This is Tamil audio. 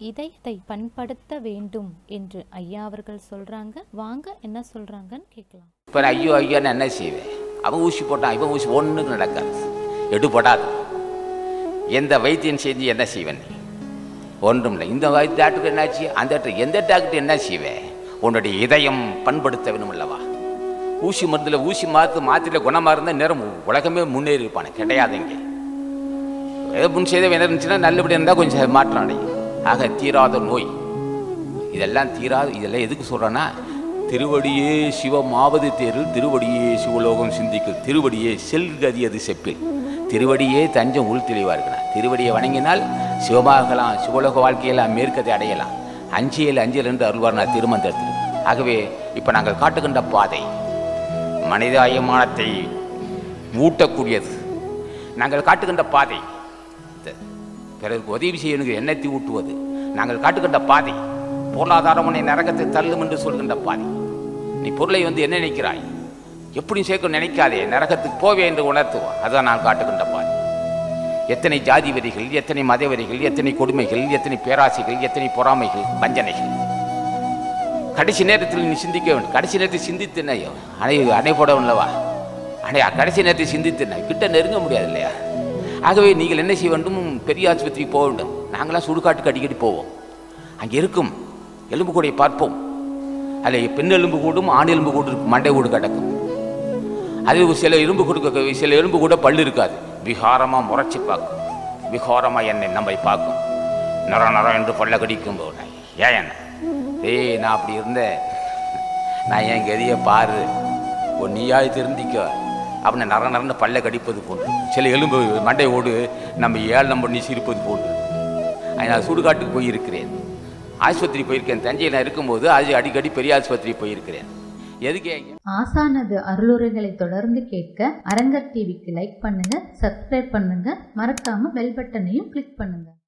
இதயத்தை பண்படுத்த வேண்டும் என்று ஐயா அவர்கள் சொல்றாங்க வாங்க என்ன சொல்றாங்கன்னு கேட்கலாம் இப்போ நான் ஐயோ ஐயோன்னு என்ன செய்வேன் அவன் ஊசி போட்டான் இவன் ஊசி ஒன்றுக்கு நடக்காது எடுபடாது எந்த வைத்தியம் செஞ்சு என்ன செய்வேன் நீ ஒன்றும் இல்லை இந்த வைத்திய டாக்டருக்கு என்னாச்சு அந்த டாக்டர் எந்த டாக்டர் என்ன செய்வேன் உன்னுடைய இதயம் பண்படுத்த வேணும் அல்லவா ஊசி மருந்தில் ஊசி மாற்று மாத்திரையில் குணமாக இருந்தால் நேரம் உலகமே முன்னேறி இருப்பானே கிடையாது இங்கே ஏதோ முன் செய்த என்ன இருந்துச்சுன்னா நல்லபடியாக இருந்தால் கொஞ்சம் மாற்றம் அடையும் ஆக தீராத நோய் இதெல்லாம் தீராது இதெல்லாம் எதுக்கு சொல்கிறேன்னா திருவடியே சிவமாவது தேரு திருவடியே சிவலோகம் சிந்திக்கும் திருவடியே செல்கதி அது செப்பில் திருவடியே தஞ்சம் உள் தெளிவாக இருக்கணும் திருவடியை வணங்கினால் சிவமாகலாம் சிவலோக வாழ்க்கையெல்லாம் மேற்கதை அடையலாம் அஞ்சியல் அஞ்சல் என்று அருள்வார் நான் திருமந்திரத்தில் ஆகவே இப்போ நாங்கள் காட்டுகின்ற பாதை மனிதாயமானத்தை ஊட்டக்கூடியது நாங்கள் காட்டுகின்ற பாதை இந்த பிறருக்கு உதவி செய்யணுங்கிற எண்ணத்தை ஊட்டுவது நாங்கள் காட்டுகின்ற பாதை பொருளாதாரம் உன்னை நரகத்தை தள்ளும் என்று சொல்கின்ற பாதை நீ பொருளை வந்து என்ன நினைக்கிறாய் எப்படி சேர்க்க நினைக்காதே நரகத்துக்கு போவே என்று உணர்த்துவோம் அதுதான் நான் காட்டுகின்ற பாதை எத்தனை ஜாதி வரிகள் எத்தனை மத வரிகள் எத்தனை கொடுமைகள் எத்தனை பேராசைகள் எத்தனை பொறாமைகள் வஞ்சனைகள் கடைசி நேரத்தில் நீ சிந்திக்க வேண்டும் கடைசி நேரத்தில் சிந்தித்து என்ன அணை அணை போட உள்ளவா அணை கடைசி நேரத்தில் சிந்தித்து என்ன கிட்ட நெருங்க முடியாது இல்லையா ஆகவே நீங்கள் என்ன செய்ய வேண்டும் பெரிய ஆஸ்பத்திரிக்கு போக வேண்டும் நாங்களாம் சுடுகாட்டுக்கு அடிக்கடி போவோம் அங்கே இருக்கும் எலும்பு கூடையை பார்ப்போம் அதில் பெண் எலும்பு கூடும் ஆண் எலும்பு கூடு இருக்கும் மண்டை கூடு கிடக்கும் அது சில எலும்பு கொடுக்க சில எலும்பு கூட பல்லு இருக்காது விகாரமாக முறைச்சி பார்க்கும் விகாரமாக என்னை நம்மை பார்க்கும் நர நரம் என்று பல்ல கடிக்கும் போது ஏன் என்ன ஏய் நான் அப்படி இருந்தேன் நான் என் கதியை பாரு உன் நீயாய் திருந்திக்க அப்படின்னு நர நரன்னு பல்ல கடிப்பது போன்று சில எலும்பு மண்டை ஓடு நம்ம ஏழு நம்பர் நீ சிரிப்பது போன்று நான் சுடுகாட்டுக்கு போயிருக்கிறேன் ஆஸ்பத்திரி போயிருக்கேன் தஞ்சையில் நான் இருக்கும்போது அது அடிக்கடி பெரிய ஆஸ்பத்திரி போயிருக்கிறேன் எதுக்கு ஆசானது அருளுரைகளை தொடர்ந்து கேட்க அரங்கர் டிவிக்கு லைக் பண்ணுங்க சப்ஸ்கிரைப் பண்ணுங்க மறக்காம பெல் பட்டனையும் கிளிக் பண்ணுங்க